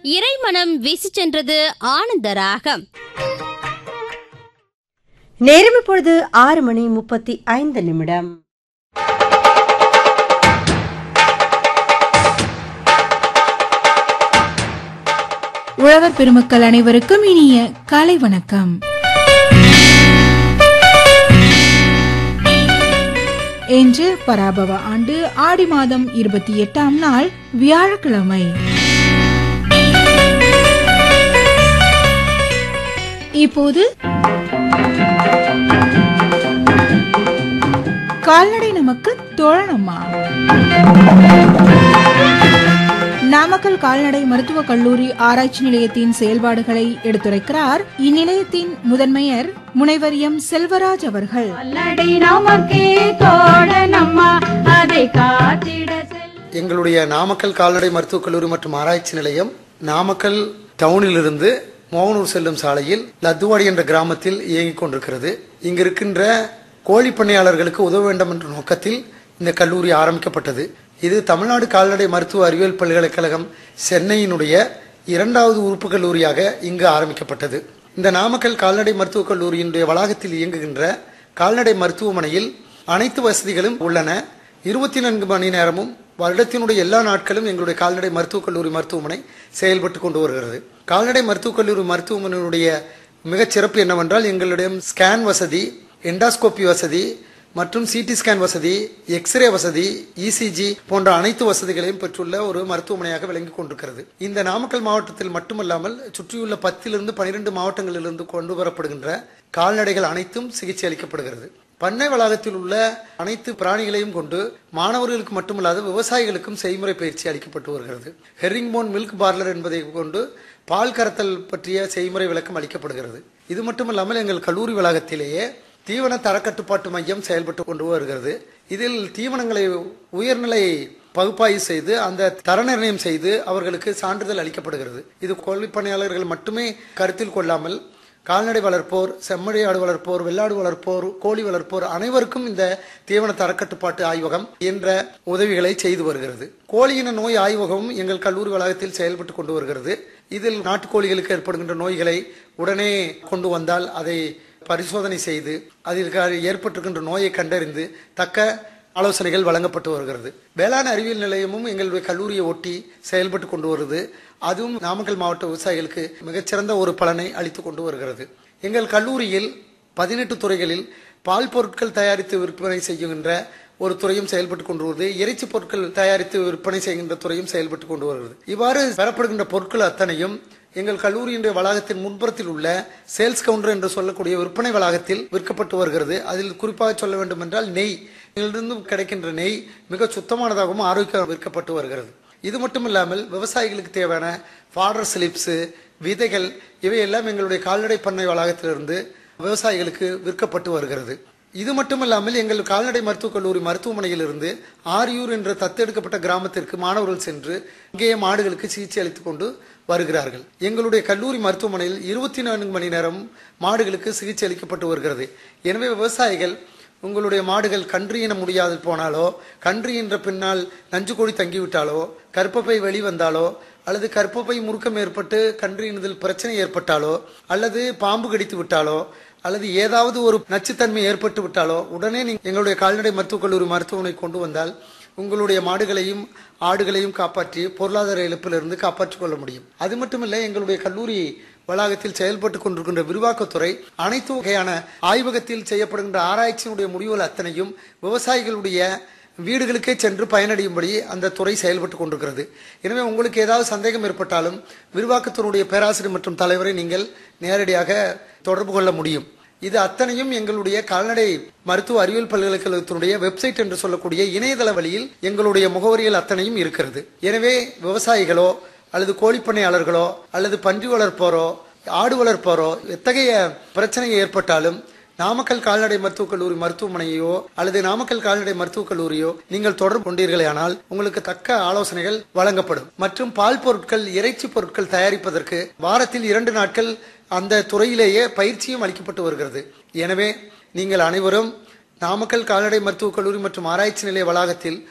இறைமனம் வீசி சென்றது ஆனந்த ராகம் நேரம் இப்பொழுது ஆறு மணி முப்பத்தி ஐந்து நிமிடம் உழவர் பெருமக்கள் அனைவருக்கும் இனிய காலை வணக்கம் இன்று பராபவ ஆண்டு ஆடி மாதம் இருபத்தி எட்டாம் நாள் வியாழக்கிழமை இப்போது கால்நடை நமக்கு தோழனம்மா நாமக்கல் கால்நடை மருத்துவக் கல்லூரி ஆராய்ச்சி நிலையத்தின் செயல்பாடுகளை எடுத்துரைக்கிறார் இந்நிலையத்தின் முதன்மையர் முனைவர் எம் செல்வராஜ் அவர்கள் அல்லடை நமக்கே தோழனம்மா அதை காத்திட செல் எங்களுடைய நாமக்கல் கால்நடை மருத்துவக் கல்லூரி மற்றும் ஆராய்ச்சி நிலையம் நாமக்கல் டவுனிலிருந்து மோகனூர் செல்லும் சாலையில் லத்துவாடி என்ற கிராமத்தில் இயங்கிக் கொண்டிருக்கிறது இங்கு இருக்கின்ற கோழி பண்ணையாளர்களுக்கு உதவ வேண்டும் என்ற நோக்கத்தில் இந்த கல்லூரி ஆரம்பிக்கப்பட்டது இது தமிழ்நாடு கால்நடை மருத்துவ அறிவியல் பல்கலைக்கழகம் சென்னையினுடைய இரண்டாவது உறுப்பு கல்லூரியாக இங்கு ஆரம்பிக்கப்பட்டது இந்த நாமக்கல் கால்நடை மருத்துவக் கல்லூரியினுடைய வளாகத்தில் இயங்குகின்ற கால்நடை மருத்துவமனையில் அனைத்து வசதிகளும் உள்ளன இருபத்தி நான்கு மணி நேரமும் வருடத்தினுடைய எல்லா நாட்களும் எங்களுடைய கால்நடை மருத்துவக் கல்லூரி மருத்துவமனை செயல்பட்டு கொண்டு வருகிறது கால்நடை மருத்துவக் கல்லூரி மருத்துவமனையினுடைய மிகச் சிறப்பு என்னவென்றால் எங்களுடைய ஸ்கேன் வசதி எண்டாஸ்கோபி வசதி மற்றும் சிடி ஸ்கேன் வசதி எக்ஸ்ரே வசதி இசிஜி போன்ற அனைத்து வசதிகளையும் பெற்றுள்ள ஒரு மருத்துவமனையாக விளங்கிக் கொண்டிருக்கிறது இந்த நாமக்கல் மாவட்டத்தில் மட்டுமல்லாமல் சுற்றியுள்ள பத்திலிருந்து பனிரெண்டு மாவட்டங்களிலிருந்து கொண்டு வரப்படுகின்ற கால்நடைகள் அனைத்தும் சிகிச்சை அளிக்கப்படுகிறது பண்ணை வளாகத்தில் உள்ள அனைத்து பிராணிகளையும் கொண்டு மாணவர்களுக்கு மட்டுமல்லாது விவசாயிகளுக்கும் செய்முறை பயிற்சி அளிக்கப்பட்டு வருகிறது ஹெரிங்போன் மில்க் பார்லர் என்பதை கொண்டு பால் கறத்தல் பற்றிய செய்முறை விளக்கம் அளிக்கப்படுகிறது இது மட்டுமல்லாமல் எங்கள் கல்லூரி வளாகத்திலேயே தீவன தரக்கட்டுப்பாட்டு மையம் செயல்பட்டு கொண்டு வருகிறது இதில் தீவனங்களை உயர்நிலை பகுப்பாய்வு செய்து அந்த தர நிர்ணயம் செய்து அவர்களுக்கு சான்றிதழ் அளிக்கப்படுகிறது இது கோழிப்பணியாளர்கள் மட்டுமே கருத்தில் கொள்ளாமல் கால்நடை வளர்ப்போர் செம்மறி ஆடு வளர்ப்போர் வெள்ளாடு வளர்ப்போர் கோழி வளர்ப்போர் அனைவருக்கும் இந்த தீவன தரக்கட்டுப்பாட்டு ஆய்வகம் என்ற உதவிகளை செய்து வருகிறது கோழியின நோய் ஆய்வகமும் எங்கள் கல்லூரி வளாகத்தில் செயல்பட்டு கொண்டு வருகிறது இதில் நாட்டுக்கோழிகளுக்கு ஏற்படுகின்ற நோய்களை உடனே கொண்டு வந்தால் அதை பரிசோதனை செய்து அதில் ஏற்பட்டிருக்கின்ற நோயை கண்டறிந்து தக்க ஆலோசனைகள் வழங்கப்பட்டு வருகிறது வேளாண் அறிவியல் நிலையமும் எங்களுடைய கல்லூரியை ஒட்டி செயல்பட்டு கொண்டு வருது அதுவும் நாமக்கல் மாவட்ட விவசாயிகளுக்கு மிகச்சிறந்த ஒரு பலனை அளித்து கொண்டு வருகிறது எங்கள் கல்லூரியில் பதினெட்டு துறைகளில் பால் பொருட்கள் தயாரித்து விற்பனை செய்கின்ற ஒரு துறையும் செயல்பட்டு கொண்டு வருவது இறைச்சி பொருட்கள் தயாரித்து விற்பனை செய்கின்ற துறையும் செயல்பட்டு கொண்டு வருகிறது இவ்வாறு பெறப்படுகின்ற பொருட்கள் அத்தனையும் எங்கள் கல்லூரியினுடைய வளாகத்தின் முன்புறத்தில் உள்ள சேல்ஸ் கவுண்டர் என்று சொல்லக்கூடிய விற்பனை வளாகத்தில் விற்கப்பட்டு வருகிறது அதில் குறிப்பாக சொல்ல வேண்டும் என்றால் நெய் இதிலிருந்து கிடைக்கின்ற நெய் மிக சுத்தமானதாகவும் ஆரோக்கியம் விற்கப்பட்டு வருகிறது இது மட்டும் இல்லாமல் விவசாயிகளுக்கு தேவையான ஃபாடர் ஸ்லிப்ஸு விதைகள் இவையெல்லாம் எங்களுடைய கால்நடை பண்ணை வளாகத்திலிருந்து விவசாயிகளுக்கு விற்கப்பட்டு வருகிறது இது மட்டுமல்லாமல் எங்கள் கால்நடை மருத்துவக் கல்லூரி மருத்துவமனையிலிருந்து ஆரியூர் என்ற தத்தெடுக்கப்பட்ட கிராமத்திற்கு மாணவர்கள் சென்று இங்கேயே மாடுகளுக்கு சிகிச்சை அளித்துக் கொண்டு வருகிறார்கள் எங்களுடைய கல்லூரி மருத்துவமனையில் இருபத்தி நான்கு மணி நேரம் மாடுகளுக்கு சிகிச்சை அளிக்கப்பட்டு வருகிறது எனவே விவசாயிகள் உங்களுடைய மாடுகள் கன்று இன முடியாது போனாலோ கன்று என்ற பின்னால் நஞ்சு கொடி தங்கிவிட்டாலோ கற்பப்பை வெளிவந்தாலோ அல்லது கற்பப்பை முறுக்கம் ஏற்பட்டு கன்று இனதில் பிரச்சனை ஏற்பட்டாலோ அல்லது பாம்பு கடித்து விட்டாலோ அல்லது ஏதாவது ஒரு நச்சுத்தன்மை ஏற்பட்டு விட்டாலோ உடனே நீங்கள் எங்களுடைய கால்நடை மருத்துவக் கல்லூரி மருத்துவமனை கொண்டு வந்தால் உங்களுடைய மாடுகளையும் ஆடுகளையும் காப்பாற்றி பொருளாதார இழப்பிலிருந்து காப்பாற்றிக் கொள்ள முடியும் அது மட்டுமல்ல எங்களுடைய கல்லூரி வளாகத்தில் செயல்பட்டு கொண்டிருக்கின்ற விரிவாக்கத்துறை அனைத்து வகையான ஆய்வகத்தில் செய்யப்படுகின்ற ஆராய்ச்சியினுடைய முடிவுகள் அத்தனையும் விவசாயிகளுடைய வீடுகளுக்கே சென்று பயனடையும்படி அந்த துறை செயல்பட்டு கொண்டிருக்கிறது எனவே உங்களுக்கு ஏதாவது சந்தேகம் ஏற்பட்டாலும் விரிவாக்கத்தினுடைய பேராசிரியர் மற்றும் தலைவரை நீங்கள் நேரடியாக தொடர்பு கொள்ள முடியும் இது அத்தனையும் எங்களுடைய கால்நடை மருத்துவ அறிவியல் பல்கலைக்கழகத்தினுடைய வெப்சைட் என்று சொல்லக்கூடிய இணையதள வழியில் எங்களுடைய முகவரிகள் அத்தனையும் இருக்கிறது எனவே விவசாயிகளோ அல்லது கோழிப்பண்ணையாளர்களோ அல்லது பன்றி வளர்ப்போரோ ஆடு வளர்ப்போரோ எத்தகைய பிரச்சனை ஏற்பட்டாலும் நாமக்கல் கால்நடை மருத்துவக் கல்லூரி மருத்துவமனையோ அல்லது நாமக்கல் கால்நடை மருத்துவக் கல்லூரியோ நீங்கள் தொடர்பு கொண்டீர்களானால் உங்களுக்கு தக்க ஆலோசனைகள் வழங்கப்படும் மற்றும் பால் பொருட்கள் இறைச்சி பொருட்கள் தயாரிப்பதற்கு வாரத்தில் இரண்டு நாட்கள் அந்த துறையிலேயே பயிற்சியும் அளிக்கப்பட்டு வருகிறது எனவே நீங்கள் அனைவரும் நாமக்கல் கால்நடை மருத்துவக் கல்லூரி மற்றும் ஆராய்ச்சி நிலைய வளாகத்தில்